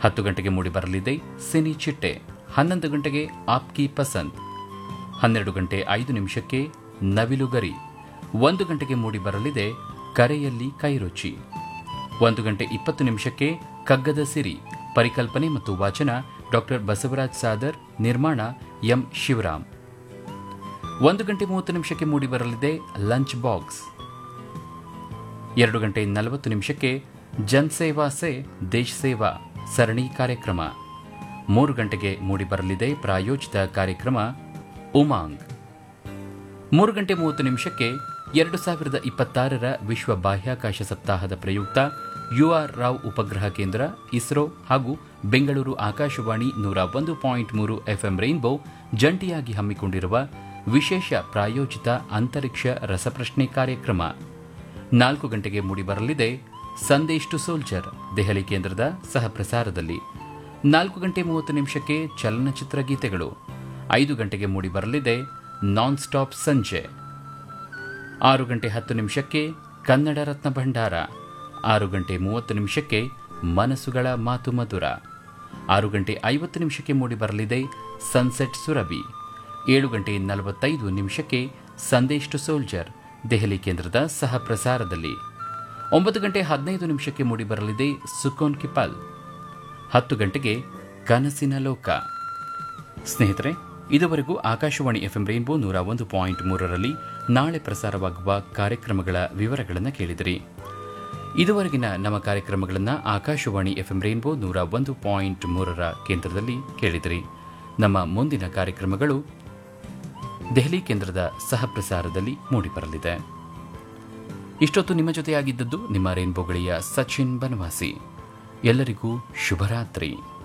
ಹತ್ತು ಗಂಟೆಗೆ ಮೂಡಿಬರಲಿದೆ ಸಿನಿ ಚಿಟ್ಟೆ ಹನ್ನೊಂದು ಗಂಟೆಗೆ ಆಪ್ಕಿ ಪಸಂದ್ ಹನ್ನೆರಡು ಗಂಟೆ ಐದು ನಿಮಿಷಕ್ಕೆ ನವಿಲುಗರಿ ಒಂದು ಗಂಟೆಗೆ ಮೂಡಿಬರಲಿದೆ ಕರೆಯಲ್ಲಿ ಕೈರುಚಿ ಒಂದು ಗಂಟೆ ಇಪ್ಪತ್ತು ನಿಮಿಷಕ್ಕೆ ಕಗ್ಗದ ಸಿರಿ ಪರಿಕಲ್ಪನೆ ಮತ್ತು ವಾಚನ ಡಾಕ್ಟರ್ ಬಸವರಾಜ್ ಸಾದರ್ ನಿರ್ಮಾಣ ಎಂ ಶಿವರಾಮ್ ಒಂದು ಗಂಟೆ ಮೂವತ್ತು ನಿಮಿಷಕ್ಕೆ ಮೂಡಿಬರಲಿದೆ ಲಂಚ್ ಬಾಕ್ಸ್ ಎರಡು ಗಂಟೆ ನಲವತ್ತು ನಿಮಿಷಕ್ಕೆ ಜನಸೇವಾ ಸೇ ದೇಶ ಸೇವಾ ಸರಣಿ ಕಾರ್ಯಕ್ರಮ ಮೂರು ಗಂಟೆಗೆ ಮೂಡಿಬರಲಿದೆ ಪ್ರಾಯೋಜಿತ ಕಾರ್ಯಕ್ರಮ ಉಮಾಂಗ್ ಮೂರು ಗಂಟೆ ಮೂವತ್ತು ನಿಮಿಷಕ್ಕೆ ಎರಡು ಸಾವಿರದ ಇಪ್ಪತ್ತಾರರ ವಿಶ್ವ ಬಾಹ್ಯಾಕಾಶ ಸಪ್ತಾಹದ ಪ್ರಯುಕ್ತ ಯು ಆರ್ ರಾವ್ ಉಪಗ್ರಹ ಕೇಂದ್ರ ಇಸ್ರೋ ಹಾಗೂ ಬೆಂಗಳೂರು ಆಕಾಶವಾಣಿ ನೂರ ಒಂದು ಪಾಯಿಂಟ್ ಮೂರು ಎಫ್ಎಂ ರೈನ್ಬೋ ಜಂಟಿಯಾಗಿ ಹಮ್ಮಿಕೊಂಡಿರುವ ವಿಶೇಷ ಪ್ರಾಯೋಜಿತ ಅಂತರಿಕ್ಷ ರಸಪ್ರಶ್ನೆ ಕಾರ್ಯಕ್ರಮ ನಾಲ್ಕು ಗಂಟೆಗೆ ಮೂಡಿಬರಲಿದೆ ಸಂದೇಶ್ ಟು ಸೋಲ್ಜರ್ ದೆಹಲಿ ಕೇಂದ್ರದ ಸಹ ಪ್ರಸಾರದಲ್ಲಿ ನಾಲ್ಕು ಗಂಟೆ ಮೂವತ್ತು ನಿಮಿಷಕ್ಕೆ ಚಲನಚಿತ್ರ ಗೀತೆಗಳು ಐದು ಗಂಟೆಗೆ ಮೂಡಿಬರಲಿದೆ ನಾನ್ ಸ್ಟಾಪ್ ಸಂಜೆ ಆರು ಗಂಟೆ ಹತ್ತು ನಿಮಿಷಕ್ಕೆ ಕನ್ನಡ ರತ್ನ ಭಂಡಾರ ಆರು ಗಂಟೆ ಮೂವತ್ತು ನಿಮಿಷಕ್ಕೆ ಮನಸ್ಸುಗಳ ಮಾತು ಮಧುರ ಆರು ಗಂಟೆ ಐವತ್ತು ನಿಮಿಷಕ್ಕೆ ಮೂಡಿಬರಲಿದೆ ಸನ್ಸೆಟ್ ಸುರಭಿ ಏಳು ಗಂಟೆ ನಲವತ್ತೈದು ನಿಮಿಷಕ್ಕೆ ಸಂದೇಶ್ ಟು ಸೋಲ್ಜರ್ ದೆಹಲಿ ಕೇಂದ್ರದ ಸಹ ಪ್ರಸಾರದಲ್ಲಿ ಒಂಬತ್ತು ಗಂಟೆ ಹದಿನೈದು ನಿಮಿಷಕ್ಕೆ ಮೂಡಿಬರಲಿದೆ ಸುಕೋನ್ ಕಿಪಾಲ್ ಹತ್ತು ಗಂಟೆಗೆ ಕನಸಿನ ಲೋಕ ಸ್ನೇಹಿತರೆ ಇದುವರೆಗೂ ಆಕಾಶವಾಣಿ ಎಫ್ಎಂ ರೈನ್ಬೋ ನೂರ ಒಂದು ಪಾಯಿಂಟ್ ಮೂರರಲ್ಲಿ ನಾಳೆ ಪ್ರಸಾರವಾಗುವ ಕಾರ್ಯಕ್ರಮಗಳ ವಿವರಗಳನ್ನು ಕೇಳಿದಿರಿ ಇದುವರೆಗಿನ ನಮ್ಮ ಕಾರ್ಯಕ್ರಮಗಳನ್ನು ಆಕಾಶವಾಣಿ ಎಫ್ಎಂ ರೈನ್ಬೋ ನೂರ ಒಂದು ಪಾಯಿಂಟ್ ಮೂರರ ಕೇಂದ್ರದಲ್ಲಿ ಕೇಳಿದಿರಿ ನಮ್ಮ ಮುಂದಿನ ಕಾರ್ಯಕ್ರಮಗಳು ದೆಹಲಿ ಕೇಂದ್ರದ ಸಹ ಪ್ರಸಾರದಲ್ಲಿ ಮೂಡಿಬರಲಿದೆ ಇಷ್ಟೊತ್ತು ನಿಮ್ಮ ಜೊತೆಯಾಗಿದ್ದದ್ದು ನಿಮ್ಮ ರೈನ್ಬೋ ಗಳಿಯ ಸಚಿನ್ ಬನವಾಸಿ ಎಲ್ಲರಿಗೂ ಶುಭರಾತ್ರಿ